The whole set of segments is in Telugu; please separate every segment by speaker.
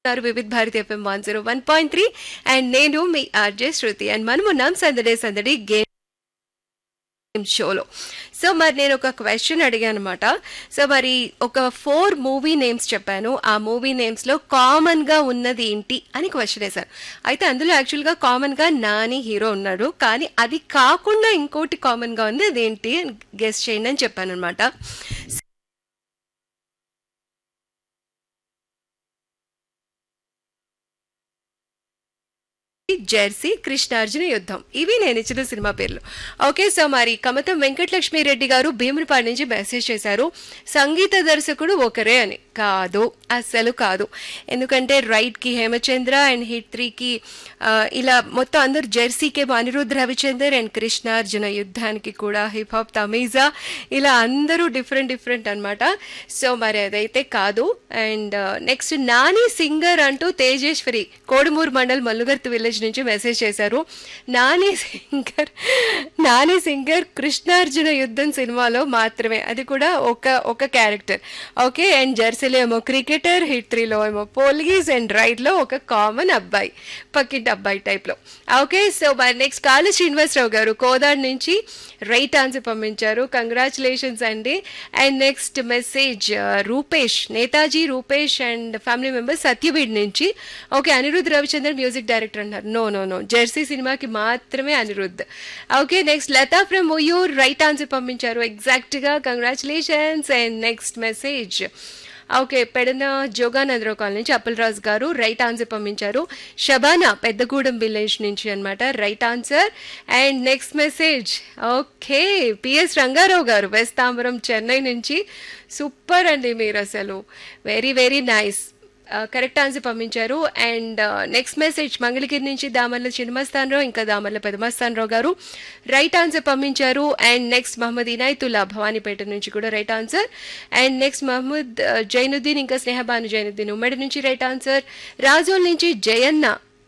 Speaker 1: గారు Vividh Bharati FM one zero one point three and నేను మీ ఆర్జే శృతి అండ్ మనం ఉన్నాం సందడే సందడి గేమ్ షోలో సో మరి నేను ఒక క్వశ్చన్ అడిగాను అనమాట సో మరి ఒక ఫోర్ మూవీ నేమ్స్ చెప్పాను ఆ మూవీ నేమ్స్లో కామన్గా ఉన్నది ఏంటి అని క్వశ్చన్ వేశాను అయితే అందులో యాక్చువల్గా కామన్గా నాని హీరో ఉన్నాడు కానీ అది కాకుండా ఇంకోటి కామన్గా ఉంది అదేంటి గెస్ట్ చేయండి అని చెప్పాను అనమాట జెర్సీ కృష్ణార్జున యుద్ధం ఇవి నేను ఇచ్చిన సినిమా పేర్లు ఓకే సో మరి కమతం వెంకటలక్ష్మి రెడ్డి గారు భీమునిపాడు నుంచి మెసేజ్ చేశారు సంగీత దర్శకుడు ఒకరే అని కాదు అస్సలు కాదు ఎందుకంటే రైట్కి హేమచంద్ర అండ్ హిట్ త్రీకి ఇలా మొత్తం అందరు జెర్సీకి అనిరుద్ధ్ రవిచందర్ అండ్ కృష్ణార్జున యుద్ధానికి కూడా హిప్ హాప్ తమీజా ఇలా అందరూ డిఫరెంట్ డిఫరెంట్ అనమాట సో మరి అదైతే కాదు అండ్ నెక్స్ట్ నాని సింగర్ అంటూ తేజేశ్వరి కోడుమూరు మండల్ మల్లుగర్తి విలేజ్ నుంచి మెసేజ్ చేశారు నాని సింగర్ నాని సింగర్ కృష్ణార్జున యుద్ధం సినిమాలో మాత్రమే అది కూడా ఒక ఒక క్యారెక్టర్ ఓకే అండ్ జెర్సీలో ఏమో క్రికెటర్ హిట్ త్రీలో ఏమో పోలీస్ అండ్ రైడ్లో ఒక కామన్ అబ్బాయి పక్కింటి అబ్బాయి టైప్లో ఓకే సో మరి నెక్స్ట్ కాళీ శ్రీనివాసరావు గారు కోదాడ్ నుంచి రైట్ ఆన్సర్ పంపించారు కంగ్రాచులేషన్స్ అండి and next message Rupesh Netaji Rupesh and family member Satyavedu నుంచి okay Anirudh Ravichander music director అంటారు నో నో నో జెర్సీ సినిమాకి మాత్రమే Anirudh okay next Lata from Vuyyuru right answer పంపించారు ఎగ్జాక్ట్గా congratulations and next message okay Pedana Joganandarao colony నుంచి అప్పలరాజు గారు రైట్ ఆన్సర్ పంపించారు షబానా పెద్దగూడెం విలేజ్ నుంచి అనమాట right answer and next message okay PS Rangarao గారు వెస్ట్ తాంబరం చెన్నై నుంచి సూపర్ అండి మీరు అసలు very very nice correct answer పంపించారు అండ్ నెక్స్ట్ మెసేజ్ మంగళగిరి నుంచి దామర్ల చిన్నమస్తానరావు ఇంకా దామర్ల పెదమస్తానరావు గారు రైట్ ఆన్సర్ పంపించారు అండ్ నెక్స్ట్ మహమ్మద్ ఇనాయతుల్లా భవానీపేట నుంచి కూడా right answer and next Mohammed Zainuddin ఇంకా స్నేహబాను జైనుద్దీన్ ఉమ్మడి నుంచి రైట్ ఆన్సర్ రాజోల్ నుంచి జయన్న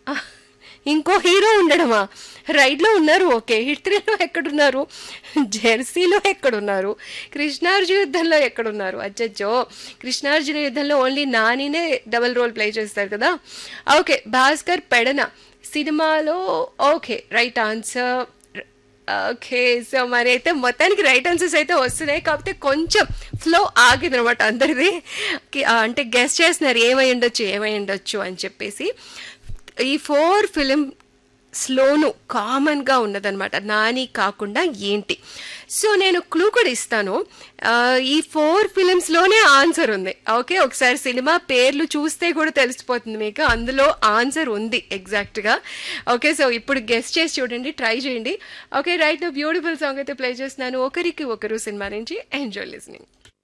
Speaker 1: ఇంకో హీరో ఉండడమా రైడ్లో ఉన్నారు ఓకే హిట్ త్రీలో ఎక్కడున్నారు జెర్సీలో ఎక్కడున్నారు కృష్ణార్జున యుద్ధంలో ఎక్కడున్నారు అచ్చచ్చో కృష్ణార్జున యుద్ధంలో ఓన్లీ నానినే డబల్ రోల్ ప్లే చేస్తారు కదా ఓకే భాస్కర్ పెడన సినిమాలో okay right answer okay so మరి అయితే మొత్తానికి రైట్ ఆన్సర్స్ అయితే వస్తున్నాయి కాకపోతే కొంచెం ఫ్లో ఆగింది అనమాట అందరిది అంటే గెస్ట్ చేస్తున్నారు ఏమై ఉండొచ్చు ఏమై ఉండొచ్చు అని చెప్పేసి ఈ ఫోర్ ఫిలిం స్లోను కామన్గా ఉన్నదనమాట నాని కాకుండా ఏంటి సో నేను క్లూ కూడా ఇస్తాను ఈ ఫోర్ ఫిలిమ్స్లోనే ఆన్సర్ ఉంది ఓకే ఒకసారి సినిమా పేర్లు చూస్తే కూడా తెలిసిపోతుంది మీకు అందులో ఆన్సర్ ఉంది ఎగ్జాక్ట్గా ఓకే సో ఇప్పుడు గెస్ట్ చేసి చూడండి ట్రై చేయండి ఓకే రైట్ బ్యూటిఫుల్ సాంగ్ అయితే ప్లే చేస్తున్నాను ఒకరికి ఒకరు సినిమా నుంచి ఎంజాయ్ లిస్నింగ్